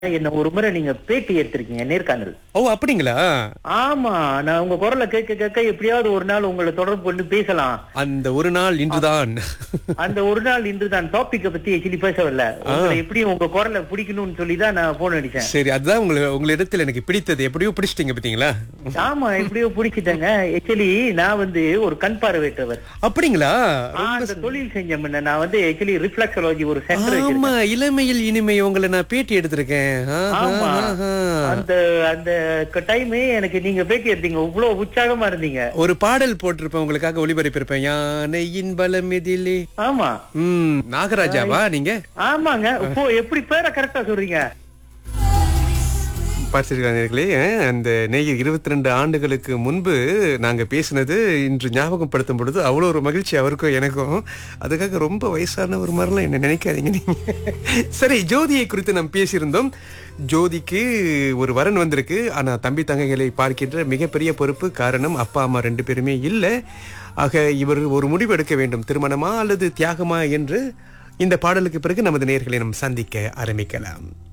என்ன ஒரு முறை நீங்க பேட்டி எடுத்திருக்கீங்க நேர்காணல் ஓ அப்படிங்களா ஆமா நான் உங்க குரலை கேட்க கேட்க எப்படியாவது ஒரு நாள் உங்களை தொடர்பு கொண்டு பேசலாம் அந்த ஒரு நாள் இன்றுதான் அந்த ஒரு நாள் இன்று தான் டாபிக்க பத்தி ஆக்சுவலி பேசவில்லை உங்களை எப்படி உங்க குரலை பிடிக்கணும்னு சொல்லி தான் நான் போன் அடிச்சேன் சரி அதுதான் உங்களை உங்களிடத்தில் எனக்கு பிடித்தது எப்படியோ பிடிச்சிட்டீங்க பாத்தீங்களா ஆமா எப்படியோ பிடிச்சிட்டேங்க ஆக்சுவலி நான் வந்து ஒரு கண் பார்வையற்றவர் அப்படிங்களா ஆ, அந்த தொழில் செஞ்ச முன்ன நான் வந்து ஆக்சுவலி ரிஃப்ளெக்ஸாலஜி ஒரு சென்டர் வச்சிருக்கேன் ஆமா இளமையில் இனிமை உங்களை நான் பேட்டி எடுத்திருக்கேன் ஆஹா, ஆமா ஆஹா. அந்த அந்த டைமே எனக்கு நீங்க பேட்டி எடுத்தீங்க இவ்வளவு உற்சாகமா இருந்தீங்க ஒரு பாடல் போட்டிருப்பேன் உங்களுக்காக ஒளிபரப்பியிருப்பேன் யானையின் பலம் எதிலே ஆமா ம் நாகராஜாவா நீங்க ஆமாங்க இப்போ எப்படி பேரை கரெக்டா சொல்றீங்க பார்த்திருக்காங்களே அந்த நேயர் இருபத்தி ரெண்டு ஆண்டுகளுக்கு முன்பு நாங்க பேசினது இன்று ஞாபகப்படுத்தும் பொழுது அவ்வளோ ஒரு மகிழ்ச்சி அவருக்கும் எனக்கும் அதுக்காக ரொம்ப வயசான ஒரு மாதிரிலாம் என்ன நினைக்காதீங்க நீங்க சரி ஜோதியை குறித்து நாம் பேசியிருந்தோம் ஜோதிக்கு ஒரு வரன் வந்திருக்கு ஆனா தம்பி தங்கைகளை பார்க்கின்ற மிகப்பெரிய பொறுப்பு காரணம் அப்பா அம்மா ரெண்டு பேருமே இல்லை ஆக இவர் ஒரு முடிவு எடுக்க வேண்டும் திருமணமா அல்லது தியாகமா என்று இந்த பாடலுக்கு பிறகு நமது நேயர்களை நாம் சந்திக்க ஆரம்பிக்கலாம்